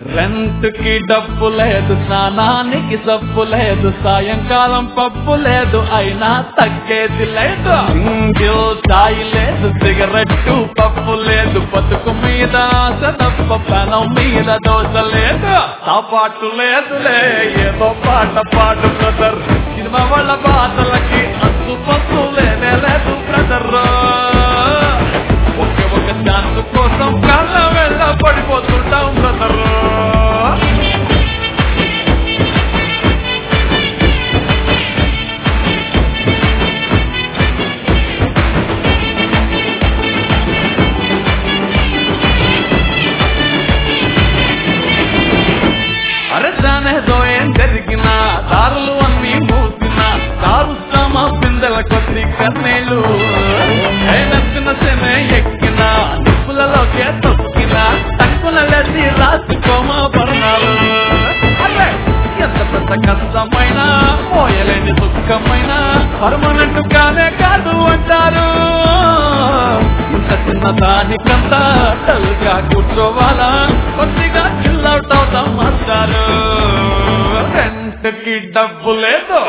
rent కి డబ్బు లేదు స్నానానికి సబ్బు లేదు సాయంకాలం పప్పు లేదు అయినా తగ్గేది లేదు సింగిల్ చాయ్ లేదు సిగరెట్టు పప్పు లేదు బతుకు మీద ఆశ తప్ప పెనం మీద దోశ లేదు సాపాటు లేదులే ఏదో పాట పాడు బ్రదర్ సినిమా వాళ్ళ బాధలకి అంతు పత్తు లేనే లేదు బ్రదర్ ఒకే ఒక ఛాన్స్ కోసం కళ్ళ వెళ్ళ పడిపోతుంటాం బ్రదర్ అరే దానేదో ఏం జరిగినా దారులు అన్ని మూసినా కారు శ్రమ పిందెల కొద్ది కన్నీళ్ళు నచ్చిన శనే ఎక్కిన నిప్పులలోకే తొక్కిన తక్కువ లేచి రాసుకోమా పర్ణాలు అరే ఎంత పెద్ద కష్టమైనా పోయలేని దుఃఖమైన పర్మనెంట్ గానే కాదు అంటారు ఇంత చిన్న దానికంతా డల్గా కూర్చోవాలా కొద్దిగా చిల్లౌట్ అవుతాం అంటారు రెంట్ కి డబ్బు లేదు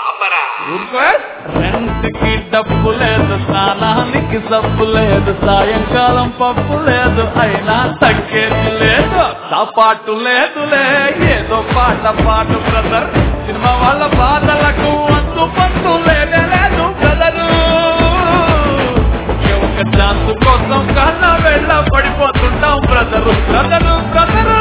రెంట్ కి డబ్బు లేదు స్నానానికి సబ్బు లేదు సాయంకాలం పప్పు లేదు అయినా తగ్గేది లేదు సాపాటు లేదులే ఏదో పాట పాటు బ్రదర్ సినిమా వాళ్ళ బాధలకు అంతు పంతు లేదే లేదు బ్రదరు ఒకే ఒక ఛాన్స్ కోసం కళ్ళ వెళ్ళ పడిపోతుంటాం బ్రదరు బ్రదరు బ్రదరు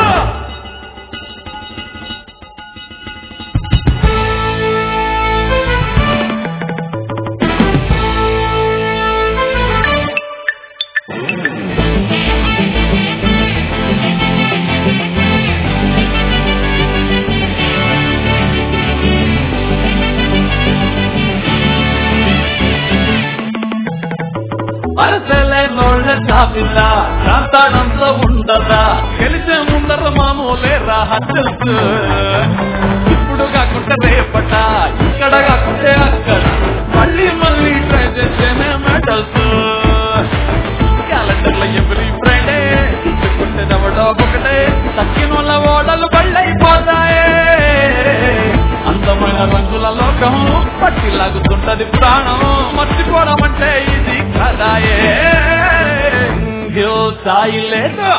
పరసలే నోళ్ళ చాపిదా కాంతాడంతో ఉండదా గెలిచే ముందర మామూలే రాహచ్చు ఇప్పుడు కాకుంటే రేపట ఇక్కడ కాకుంటే అక్కడ మళ్ళీ మళ్ళీ ట్రై చేస్తేనే మెడల్స్ క్యాలెండర్ లో ఎవ్రీ ఫ్రైడే కొట్టేదవడో ఒకటే తక్కిన వాళ్ళ ఓడలు బళ్ళైపోతాయే అందమైన రంగుల లోకం పట్టి లాగుతుంటది ప్రాణం మర్చిపోవడం అంటే ఇది కదాయే సింగిల్ సాయి లేదు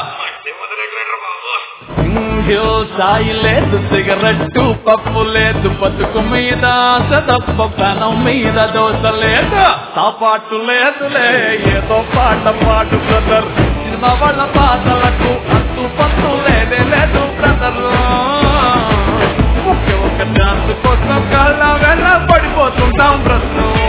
సింగిల్ సాయి లేదు సిగరెట్టు పప్పు లేదు బతుకు మీద ఆశ తప్ప పెనం మీద దోశ లేదు సాపాటు లేదులే ఏదో పాట పాటు బ్రదర్ సినిమా వాళ్ళ పాటలకు అంతు పత్తు లేదే లేదు బ్రదర్ ఒకే ఒక ఛాన్స్ కోసం కళ్ళ వెళ్ళ పడిపోతుంటాం బ్రదర్